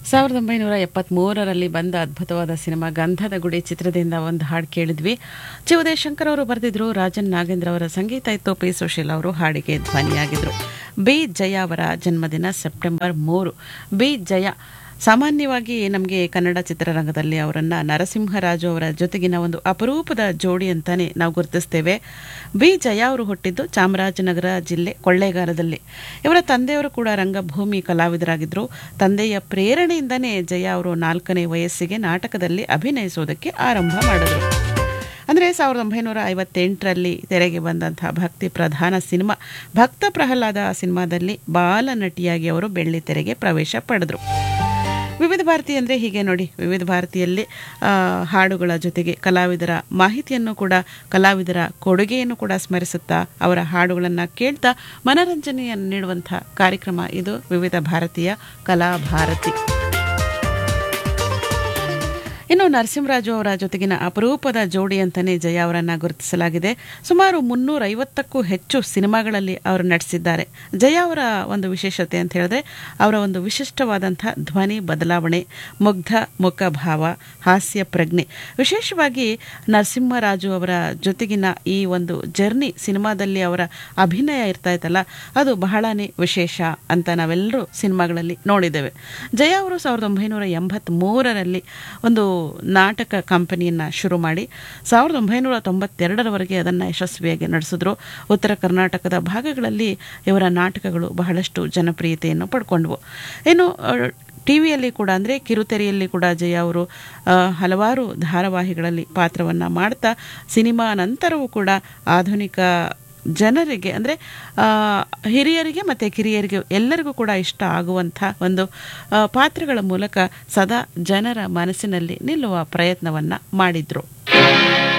ಸಾವಿರದ ಒಂಬೈನೂರ ಎಪ್ಪತ್ತ್ಮೂರರಲ್ಲಿ ಬಂದ ಅದ್ಭುತವಾದ ಸಿನಿಮಾ ಗಂಧದ ಗುಡಿ ಚಿತ್ರದಿಂದ ಒಂದು ಹಾಡು ಕೇಳಿದ್ವಿ ಚಿ ಉದಯಶಂಕರ್ ಅವರು ಬರೆದಿದ್ರು ರಾಜನ್ ನಾಗೇಂದ್ರ ಅವರ ಸಂಗೀತ ಇತ್ತು ಪಿ ಸುಶೀಲ್ ಅವರು ಹಾಡಿಗೆ ಧ್ವನಿಯಾಗಿದ್ರು ಬಿ ಜಯ ಅವರ ಜನ್ಮದಿನ ಸೆಪ್ಟೆಂಬರ್ ಮೂರು ಬಿ ಜಯ ಸಾಮಾನ್ಯವಾಗಿ ನಮಗೆ ಕನ್ನಡ ಚಿತ್ರರಂಗದಲ್ಲಿ ಅವರನ್ನು ನರಸಿಂಹರಾಜು ಅವರ ಜೊತೆಗಿನ ಒಂದು ಅಪರೂಪದ ಜೋಡಿ ಅಂತಾನೆ ನಾವು ಗುರುತಿಸ್ತೇವೆ ಬಿ ಜಯ ಅವರು ಹುಟ್ಟಿದ್ದು ಚಾಮರಾಜನಗರ ಜಿಲ್ಲೆ ಕೊಳ್ಳೇಗಾಲದಲ್ಲಿ ಇವರ ತಂದೆಯವರು ಕೂಡ ರಂಗಭೂಮಿ ಕಲಾವಿದರಾಗಿದ್ದರು ತಂದೆಯ ಪ್ರೇರಣೆಯಿಂದನೇ ಜಯ ಅವರು ನಾಲ್ಕನೇ ವಯಸ್ಸಿಗೆ ನಾಟಕದಲ್ಲಿ ಅಭಿನಯಿಸುವುದಕ್ಕೆ ಆರಂಭ ಮಾಡಿದರು ಅಂದರೆ ಸಾವಿರದ ಒಂಬೈನೂರ ಐವತ್ತೆಂಟರಲ್ಲಿ ತೆರೆಗೆ ಬಂದಂಥ ಭಕ್ತಿ ಪ್ರಧಾನ ಸಿನಿಮಾ ಭಕ್ತ ಪ್ರಹ್ಲಾದ ಸಿನಿಮಾದಲ್ಲಿ ಬಾಲ ನಟಿಯಾಗಿ ಅವರು ಬೆಳ್ಳಿ ತೆರೆಗೆ ಪ್ರವೇಶ ಪಡೆದರು ವಿವಿಧ ಭಾರತಿ ಅಂದರೆ ಹೀಗೆ ನೋಡಿ ವಿವಿಧ ಭಾರತಿಯಲ್ಲಿ ಆ, ಹಾಡುಗಳ ಜೊತೆಗೆ ಕಲಾವಿದರ ಮಾಹಿತಿಯನ್ನು ಕೂಡ ಕಲಾವಿದರ ಕೊಡುಗೆಯನ್ನು ಕೂಡ ಸ್ಮರಿಸುತ್ತಾ ಅವರ ಹಾಡುಗಳನ್ನು ಕೇಳ್ತಾ ಮನರಂಜನೆಯನ್ನು ನೀಡುವಂಥ ಕಾರ್ಯಕ್ರಮ ಇದು ವಿವಿಧ ಭಾರತೀಯ ಕಲಾ ಭಾರತಿ ಇನ್ನು ನರಸಿಂಹರಾಜು ಅವರ ಜೊತೆಗಿನ ಅಪರೂಪದ ಜೋಡಿ ಅಂತಲೇ ಜಯ ಅವರನ್ನು ಗುರುತಿಸಲಾಗಿದೆ ಸುಮಾರು ಮುನ್ನೂರ ಐವತ್ತಕ್ಕೂ ಹೆಚ್ಚು ಸಿನಿಮಾಗಳಲ್ಲಿ ಅವರು ನಟಿಸಿದ್ದಾರೆ ಜಯ ಅವರ ಒಂದು ವಿಶೇಷತೆ ಅಂತ ಹೇಳಿದ್ರೆ ಅವರ ಒಂದು ವಿಶಿಷ್ಟವಾದಂಥ ಧ್ವನಿ ಬದಲಾವಣೆ ಮುಗ್ಧ ಮುಖಭಾವ ಹಾಸ್ಯ ಪ್ರಜ್ಞೆ ವಿಶೇಷವಾಗಿ ನರಸಿಂಹರಾಜು ಅವರ ಜೊತೆಗಿನ ಈ ಒಂದು ಜರ್ನಿ ಸಿನಿಮಾದಲ್ಲಿ ಅವರ ಅಭಿನಯ ಇರ್ತಾ ಇತ್ತಲ್ಲ ಅದು ಬಹಳನೇ ವಿಶೇಷ ಅಂತ ನಾವೆಲ್ಲರೂ ಸಿನಿಮಾಗಳಲ್ಲಿ ನೋಡಿದ್ದೇವೆ ಜಯ ಅವರು ಸಾವಿರದ ಒಂಬೈನೂರ ಎಂಬತ್ತ್ಮೂರರಲ್ಲಿ ಒಂದು ನಾಟಕ ಕಂಪನಿಯನ್ನು ಶುರು ಮಾಡಿ ಸಾವಿರದ ಒಂಬೈನೂರ ತೊಂಬತ್ತೆರಡರವರೆಗೆ ಅದನ್ನು ಯಶಸ್ವಿಯಾಗಿ ನಡೆಸಿದ್ರು ಉತ್ತರ ಕರ್ನಾಟಕದ ಭಾಗಗಳಲ್ಲಿ ಇವರ ನಾಟಕಗಳು ಬಹಳಷ್ಟು ಜನಪ್ರಿಯತೆಯನ್ನು ಪಡ್ಕೊಂಡ್ವು ಇನ್ನು ಟಿ ವಿಯಲ್ಲಿ ಕೂಡ ಅಂದರೆ ಕಿರುತೆರೆಯಲ್ಲಿ ಕೂಡ ಜಯ ಅವರು ಆ, ಹಲವಾರು ಧಾರಾವಾಹಿಗಳಲ್ಲಿ ಪಾತ್ರವನ್ನು ಮಾಡ್ತಾ ಸಿನಿಮಾ ನಂತರವೂ ಕೂಡ ಆಧುನಿಕ ಜನರಿಗೆ ಅಂದರೆ ಹಿರಿಯರಿಗೆ ಮತ್ತು ಕಿರಿಯರಿಗೆ ಎಲ್ಲರಿಗೂ ಕೂಡ ಇಷ್ಟ ಆಗುವಂಥ ಒಂದು ಆ, ಪಾತ್ರಗಳ ಮೂಲಕ ಸದಾ ಜನರ ಮನಸ್ಸಿನಲ್ಲಿ ನಿಲ್ಲುವ ಪ್ರಯತ್ನವನ್ನು ಮಾಡಿದರು